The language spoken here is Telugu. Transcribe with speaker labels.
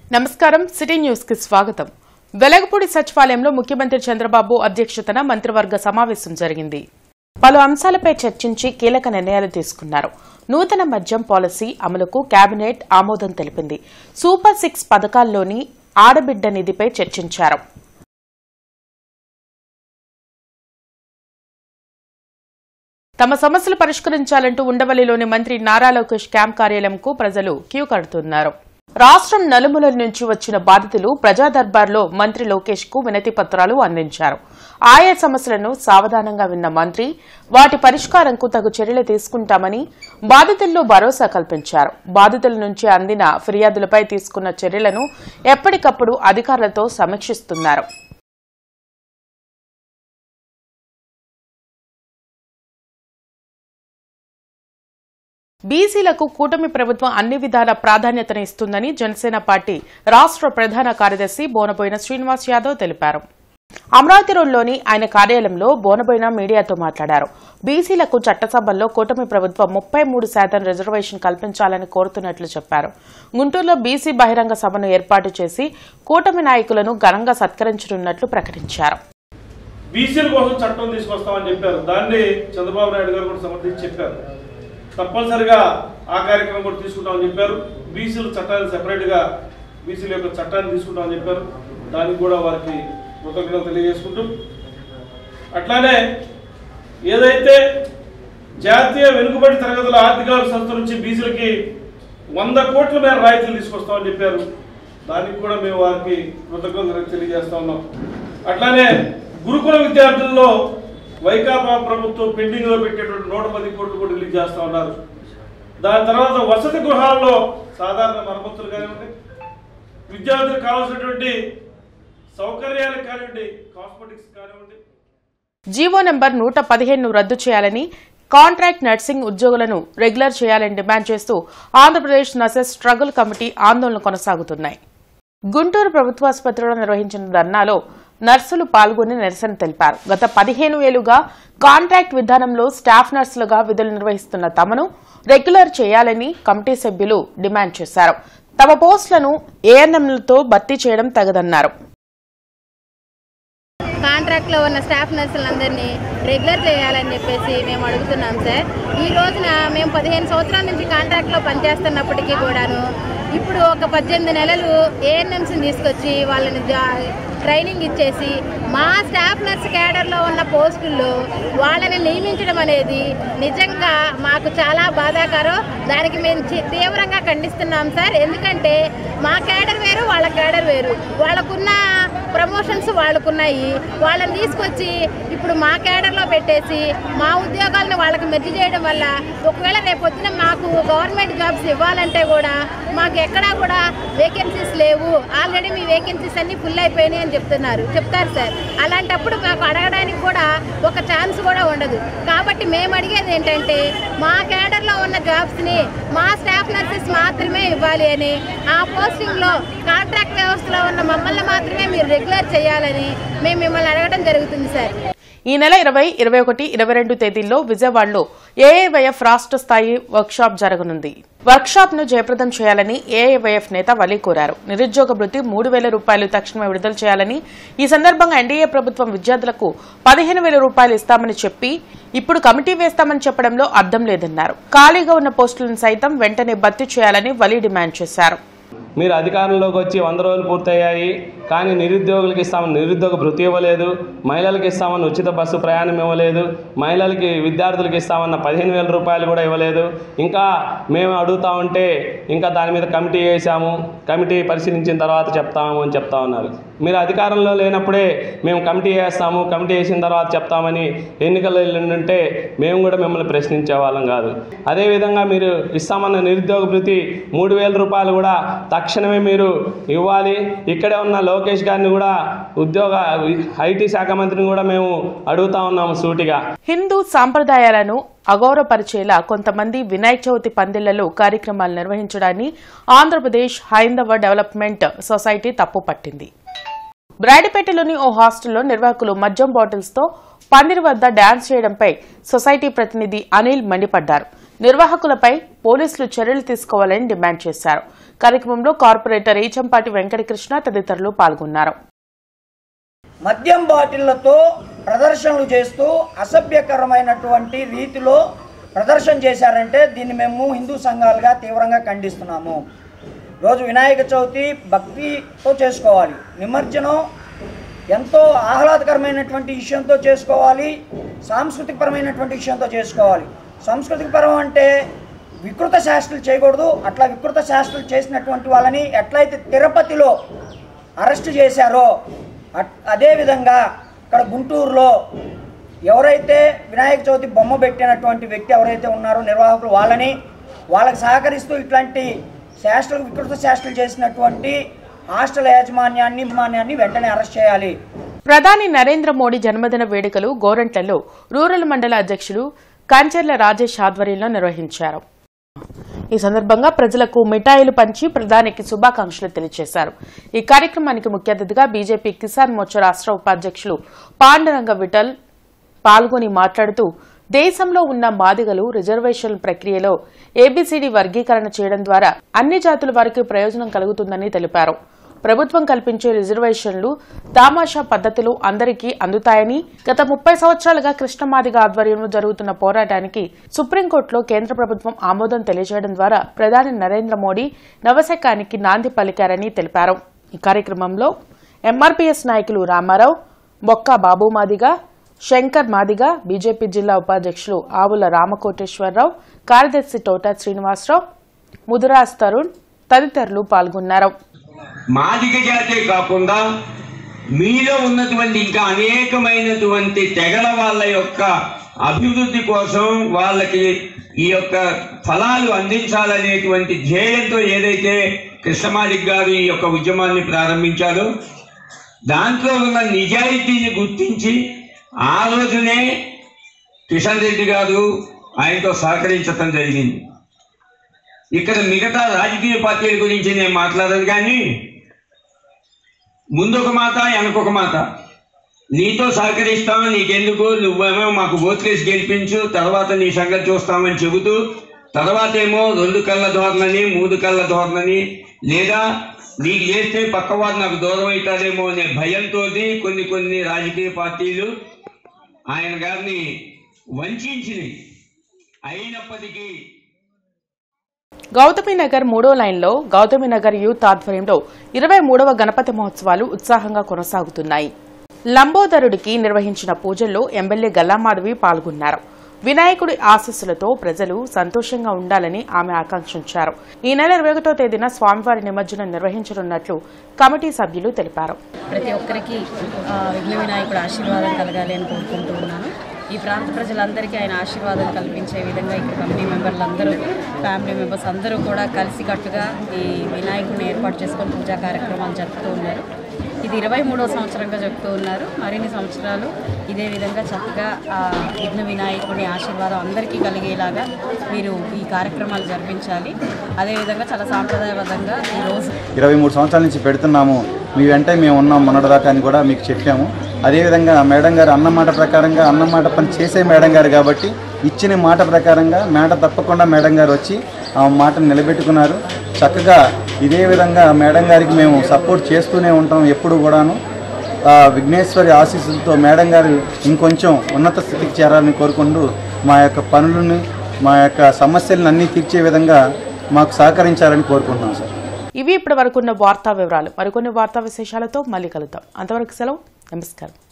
Speaker 1: నమస్కారం సిటీ న్యూస్ కి స్వాగతం వెలగపూడి సచివాలయంలో ముఖ్యమంత్రి చంద్రబాబు అధ్యక్షతన మంత్రివర్గ సమావేశం జరిగింది పలు అంశాలపై చర్చించి కీలక నిర్ణయాలు తీసుకున్నారు నూతన మద్యం పాలసీ అమలుకు కేబినెట్ ఆమోదం తెలిపింది సూపర్ సిక్స్ పథకాల్లోని ఆడబిడ్డ నిధిపై చర్చించారు తమ సమస్యలు పరిష్కరించాలంటూ ఉండవల్లిలోని మంత్రి నారా లోకేష్ క్యాంప్ కార్యాలయంకు ప్రజలు క్యూ కడుతున్నారు రాష్ట్రం నలుమూలల నుంచి వచ్చిన బాధితులు ప్రజా దర్బార్లో మంత్రి లోకేష్ కు వినతి పత్రాలు అందించారు ఆయా సమస్యలను సావధానంగా విన్న మంత్రి వాటి పరిష్కారంకు తగు చర్యలు తీసుకుంటామని బాధితుల్లో భరోసా కల్పించారు బాధితుల నుంచి అందిన ఫిర్యాదులపై తీసుకున్న చర్యలను ఎప్పటికప్పుడు అధికారులతో సమీక్షిస్తున్నారు బీసీలకు కూటమి ప్రభుత్వం అన్ని విధాల ప్రాధాన్యతనిస్తుందని జనసేన పార్టీ రాష్ట్ర ప్రధాన కార్యదర్శి బోనబోయిన శ్రీనివాస్ యాదవ్ తెలిపారు అమరావతి రోడ్లోని ఆయన కార్యాలయంలో బోనబోయిన మీడియాతో మాట్లాడారు బీసీలకు చట్టసభల్లో కూటమి ప్రభుత్వం ముప్పై మూడు శాతం రిజర్వేషన్ కల్పించాలని కోరుతున్నట్లు చెప్పారు గుంటూరులో బీసీ బహిరంగ సభను ఏర్పాటు చేసి కూటమి నాయకులను ఘనంగా సత్కరించనున్నట్లు ప్రకటించారు
Speaker 2: బీసీల కోసం చట్టం తీసుకొస్తామని చెప్పారు దాన్ని చంద్రబాబు నాయుడు గారు కూడా సమర్థించి చెప్పారు తప్పనిసరిగా ఆ కార్యక్రమం కూడా తీసుకుంటామని చెప్పారు బీసీల చట్టాన్ని సెపరేట్గా బీసీల యొక్క చట్టాన్ని తీసుకుంటామని చెప్పారు దానికి కూడా వారికి కృతజ్ఞతలు తెలియజేసుకుంటూ అట్లానే ఏదైతే జాతీయ వెనుకబడి తరగతుల ఆర్థిక సంస్థ నుంచి బీసీలకి వంద కోట్ల మేర రాయితీలు తీసుకొస్తామని చెప్పారు దానికి కూడా మేము వారికి కృతజ్ఞతలు తెలియజేస్తా ఉన్నాం అట్లానే గురుకుల విద్యార్థుల్లో వైకాపా ప్రభుత్వం పెండింగ్ లో పెట్టేటువంటి నూట పది కోట్లు కూడా రిలీజ్ చేస్తా ఉన్నారు దాని తర్వాత వసతి గృహాల్లో సాధారణ మరమ్మతులు కానివ్వండి విద్యార్థులకు కావాల్సినటువంటి సౌకర్యాలకు కానివ్వండి కాస్మెటిక్స్ కానివ్వండి
Speaker 1: జీవో నెంబర్ నూట పదిహేను రద్దు చేయాలని కాంట్రాక్ట్ నర్సింగ్ ఉద్యోగులను రెగ్యులర్ చేయాలని డిమాండ్ చేస్తూ ఆంధ్రప్రదేశ్ నర్సెస్ స్ట్రగుల్ కమిటీ ఆందోళనలు కొనసాగుతున్నాయి గుంటూరు ప్రభుత్వాసుపత్రిలో నిర్వహించిన ధర్నాలో నర్సులు పాల్గొని నిరసన తెలిపారు గత పదిహేను ఏళ్లుగా కాంట్రాక్ట్ విధానంలో స్టాఫ్ నర్సులుగా విధులు నిర్వహిస్తున్న తమను రెగ్యులర్ చేయాలని కమిటీ సభ్యులు డిమాండ్ చేశారు తమ పోస్టులను ఏఎన్ఎంలతో భర్తీ చేయడం తగదన్నారు
Speaker 3: కాంట్రాక్ట్లో ఉన్న స్టాఫ్ నర్సులందరినీ రెగ్యులర్ చేయాలని చెప్పేసి మేము అడుగుతున్నాం సార్ ఈ రోజున మేము పదిహేను సంవత్సరాల నుంచి కాంట్రాక్ట్లో పనిచేస్తున్నప్పటికీ కూడాను ఇప్పుడు ఒక పద్దెనిమిది నెలలు ఏఎన్ఎంస్ని తీసుకొచ్చి వాళ్ళని జా ట్రైనింగ్ ఇచ్చేసి మా స్టాఫ్ నర్స్ క్యాడర్లో ఉన్న పోస్టుల్లో వాళ్ళని నియమించడం అనేది నిజంగా మాకు చాలా బాధాకరం దానికి మేము చి- తీవ్రంగా ఖండిస్తున్నాం సార్ ఎందుకంటే మా క్యాడర్ వేరు వాళ్ళ క్యాడర్ వేరు వాళ్ళకున్న ప్రమోషన్స్ వాళ్ళకున్నాయి వాళ్ళని తీసుకొచ్చి ఇప్పుడు మా క్యాడర్లో పెట్టేసి మా ఉద్యోగాలను వాళ్ళకి మెర్జి చేయడం వల్ల ఒకవేళ రేపొద్దున మాకు గవర్నమెంట్ జాబ్స్ ఇవ్వాలంటే కూడా మాకు ఎక్కడా కూడా వేకెన్సీస్ లేవు ఆల్రెడీ మీ వేకెన్సీస్ అన్ని ఫుల్ అయిపోయినాయి అని చెప్తున్నారు చెప్తారు సార్ అలాంటప్పుడు మాకు అడగడానికి కూడా ఒక ఛాన్స్ కూడా ఉండదు కాబట్టి మేము అడిగేది ఏంటంటే మా క్యాడర్లో ఉన్న జాబ్స్ని మా స్టాఫ్ నర్సెస్ మాత్రమే ఇవ్వాలి అని ఆ పోస్టింగ్లో కాంట్రాక్ట్ వ్యవస్థలో ఉన్న మమ్మల్ని మాత్రమే మీరు రెగ్యులర్ చేయాలని మేము మిమ్మల్ని అడగడం జరుగుతుంది సార్
Speaker 1: ఈ నెల ఇరవై ఇరవై ఒకటి ఇరవై రెండు తేదీల్లో విజయవాడలో ఏఐవైఎఫ్ రాష్ట్ర స్థాయి వర్క్షాప్ జరగనుంది వర్క్షాప్ ను జయప్రదం చేయాలని ఏఐవైఎఫ్ నేత వలి కోరారు నిరుద్యోగ భృతి మూడు వేల రూపాయలు తక్షణమే విడుదల చేయాలని ఈ సందర్భంగా ఎన్డీఏ ప్రభుత్వం విద్యార్థులకు పదిహేను వేల రూపాయలు ఇస్తామని చెప్పి ఇప్పుడు కమిటీ వేస్తామని చెప్పడంలో అర్థం లేదన్నారు ఖాళీగా ఉన్న పోస్టులను సైతం వెంటనే భర్తీ చేయాలని వలి డిమాండ్ చేశారు
Speaker 4: మీరు అధికారంలోకి వచ్చి వంద రోజులు పూర్తయ్యాయి కానీ నిరుద్యోగులకు ఇస్తామని నిరుద్యోగ భృతి ఇవ్వలేదు మహిళలకు ఇస్తామని ఉచిత బస్సు ప్రయాణం ఇవ్వలేదు మహిళలకి విద్యార్థులకు ఇస్తామన్న పదిహేను వేల రూపాయలు కూడా ఇవ్వలేదు ఇంకా మేము అడుగుతా ఉంటే ఇంకా దాని మీద కమిటీ వేసాము కమిటీ పరిశీలించిన తర్వాత చెప్తాము అని చెప్తా ఉన్నారు మీరు అధికారంలో లేనప్పుడే మేము కమిటీ వేస్తాము కమిటీ వేసిన తర్వాత చెప్తామని ఎన్నికల్లో ఉంటే మేము కూడా మిమ్మల్ని ప్రశ్నించే వాళ్ళం కాదు అదేవిధంగా మీరు ఇస్తామన్న నిరుద్యోగ భృతి మూడు వేల రూపాయలు కూడా తక్షణమే మీరు ఇవ్వాలి ఇక్కడే ఉన్న లోకేష్ గారిని కూడా ఉద్యోగ ఐటీ శాఖ మంత్రిని కూడా మేము అడుగుతా ఉన్నాము సూటిగా
Speaker 1: హిందూ సాంప్రదాయాలను అగౌరవపరిచేలా కొంతమంది వినాయక చవితి పందిళ్లలో కార్యక్రమాలు నిర్వహించడాన్ని ఆంధ్రప్రదేశ్ హైందవ డెవలప్మెంట్ సొసైటీ తప్పుపట్టింది బ్రాడిపేటలోని ఓ హాస్టల్లో నిర్వాహకులు మద్యం బాటిల్స్ తో పందిరి వద్ద డాన్స్ చేయడంపై సొసైటీ ప్రతినిధి అనిల్ మండిపడ్డారు నిర్వాహకులపై పోలీసులు చర్యలు తీసుకోవాలని డిమాండ్ చేశారు కార్యక్రమంలో కార్పొరేటర్ ఈచంపాటి వెంకటకృష్ణ తదితరులు పాల్గొన్నారు
Speaker 5: మద్యం బాటిళ్లతో ప్రదర్శనలు చేస్తూ అసభ్యకరమైనటువంటి రీతిలో ప్రదర్శన చేశారంటే దీన్ని మేము హిందూ సంఘాలుగా తీవ్రంగా ఖండిస్తున్నాము రోజు వినాయక చవితి భక్తితో చేసుకోవాలి నిమజ్జనం ఎంతో ఆహ్లాదకరమైనటువంటి విషయంతో చేసుకోవాలి సాంస్కృతికపరమైనటువంటి విషయంతో చేసుకోవాలి సాంస్కృతికపరం అంటే వికృత శాస్త్రులు చేయకూడదు అట్లా వికృత శాస్త్రులు చేసినటువంటి వాళ్ళని ఎట్లయితే తిరుపతిలో అరెస్ట్ చేశారో అట్- అదేవిధంగా ఇక్కడ గుంటూరులో ఎవరైతే వినాయక చవితి బొమ్మ పెట్టినటువంటి వ్యక్తి ఎవరైతే ఉన్నారో నిర్వాహకులు వాళ్ళని వాళ్ళకి సహకరిస్తూ ఇట్లాంటి శాస్త్రులు వికృత శాస్త్రులు చేసినటువంటి హాస్టల్ యాజమాన్యాన్ని యాజమాన్యాన్ని వెంటనే అరెస్ట్ చేయాలి
Speaker 1: ప్రధాని నరేంద్ర మోడీ జన్మదిన వేడుకలు గోరంట్లలో రూరల్ మండల అధ్యక్షులు కంచెర్ల రాజేష్ ఆధ్వర్యంలో నిర్వహించారు ఈ సందర్భంగా ప్రజలకు మిఠాయిలు పంచి ప్రధానికి శుభాకాంక్షలు తెలియజేశారు ఈ కార్యక్రమానికి ముఖ్య అతిథిగా బీజేపీ కిసాన్ మోర్చా రాష్ట్ర ఉపాధ్యక్షులు పాండురంగ విఠల్ పాల్గొని మాట్లాడుతూ దేశంలో ఉన్న మాదిగలు రిజర్వేషన్ ప్రక్రియలో ఏబీసీడీ వర్గీకరణ చేయడం ద్వారా అన్ని జాతుల వారికి ప్రయోజనం కలుగుతుందని తెలిపారు ప్రభుత్వం కల్పించే రిజర్వేషన్లు తామాషా పద్ధతిలో అందరికీ అందుతాయని గత ముప్పై సంవత్సరాలుగా కృష్ణమాదిగ ఆధ్వర్యంలో జరుగుతున్న పోరాటానికి సుప్రీంకోర్టులో కేంద్ర ప్రభుత్వం ఆమోదం తెలియజేయడం ద్వారా ప్రధాని నరేంద్ర మోడీ నవశకానికి నాంది పలికారని తెలిపారు ఈ కార్యక్రమంలో ఎంఆర్పీఎస్ నాయకులు రామారావు మొక్క బాబు మాదిగ శంకర్ మాదిగ బీజేపీ జిల్లా ఉపాధ్యక్షులు ఆవుల రామకోటేశ్వరరావు కార్యదర్శి తోట శ్రీనివాసరావు ముదిరాజ్ తరుణ్ తదితరులు పాల్గొన్నారు
Speaker 6: మాదిక జాతే కాకుండా మీలో ఉన్నటువంటి ఇంకా అనేకమైనటువంటి తెగల వాళ్ళ యొక్క అభివృద్ధి కోసం వాళ్ళకి ఈ యొక్క ఫలాలు అందించాలనేటువంటి ధ్యేయంతో ఏదైతే కృష్ణమాదిక్ గారు ఈ యొక్క ఉద్యమాన్ని ప్రారంభించారో దాంట్లో ఉన్న నిజాయితీని గుర్తించి ఆ రోజునే కిషన్ రెడ్డి గారు ఆయనతో సహకరించటం జరిగింది ఇక్కడ మిగతా రాజకీయ పార్టీల గురించి నేను మాట్లాడను కానీ ముందొక మాట వెనకొక మాట నీతో సహకరిస్తాం నీకెందుకు నువ్వేమో మాకు ఓట్లేసి గెలిపించు తర్వాత నీ సంగతి చూస్తామని చెబుతూ తర్వాత ఏమో రెండు కళ్ళ ధోరణని మూడు కళ్ళ ధోరణని లేదా నీకు చేస్తే పక్కవారు నాకు దూరం అవుతారేమో అనే భయంతో కొన్ని కొన్ని రాజకీయ పార్టీలు ఆయన గారిని వంచినాయి అయినప్పటికీ
Speaker 1: గౌతమి నగర్ మూడో లైన్లో గౌతమి నగర్ యూత్ ఆధ్వర్యంలో ఇరవై మూడవ గణపతి మహోత్సవాలు ఉత్సాహంగా కొనసాగుతున్నాయి లంబోదరుడికి నిర్వహించిన పూజల్లో ఎమ్మెల్యే గల్లామాధవి పాల్గొన్నారు వినాయకుడి ఆశీస్సులతో ప్రజలు సంతోషంగా ఉండాలని ఆమె ఆకాంక్షించారు ఈ నెల ఇరవై ఒకటో తేదీన స్వామివారి నిమజ్జనం నిర్వహించనున్నట్లు కమిటీ సభ్యులు తెలిపారు
Speaker 7: ప్రతి ఒక్కరికి ఆ, విఘ్న వినాయకుడు ఆశీర్వాదం కలగాలి అని కోరుకుంటూ ఉన్నాను ఈ ప్రాంత ప్రజలందరికీ ఆయన ఆశీర్వాదం కల్పించే విధంగా ఇక్కడ కమిటీ మెంబర్లు అందరూ ఫ్యామిలీ మెంబర్స్ అందరూ కూడా కలిసికట్టుగా ఈ వినాయకుడిని ఏర్పాటు చేసుకొని పూజా కార్యక్రమాలు జరుపుతూ ఉన్నారు ఇది ఇరవై మూడవ సంవత్సరంగా చెప్తూ ఉన్నారు మరిన్ని సంవత్సరాలు ఇదే విధంగా చక్కగా ఆ విఘ్న వినాయకుడి ఆశీర్వాదం అందరికీ కలిగేలాగా మీరు ఈ కార్యక్రమాలు జరిపించాలి అదేవిధంగా చాలా సాంప్రదాయబద్ధంగా ఈరోజు
Speaker 8: ఇరవై మూడు సంవత్సరాల నుంచి పెడుతున్నాము మీ వెంటే మేము ఉన్నాం మొన్నటిదాకా అని కూడా మీకు చెప్పాము అదేవిధంగా మేడం గారు అన్న మాట ప్రకారంగా అన్న మాట పని చేసే మేడం గారు కాబట్టి ఇచ్చిన మాట ప్రకారంగా మాట తప్పకుండా మేడం గారు వచ్చి ఆ మాటను నిలబెట్టుకున్నారు చక్కగా ఇదే విధంగా మేడం గారికి మేము సపోర్ట్ చేస్తూనే ఉంటాం ఎప్పుడు కూడాను ఆ విఘ్నేశ్వరి ఆశీస్సులతో మేడం గారు ఇంకొంచెం ఉన్నత స్థితికి చేరాలని కోరుకుంటూ మా యొక్క పనులను మా యొక్క సమస్యలను అన్నీ తీర్చే విధంగా మాకు సహకరించాలని కోరుకుంటున్నాం సార్
Speaker 1: ఇవి ఇప్పటి వరకున్న వార్తా వివరాలు మరికొన్ని వార్తా విశేషాలతో మళ్ళీ కలుద్దాం అంతవరకు సెలవు నమస్కారం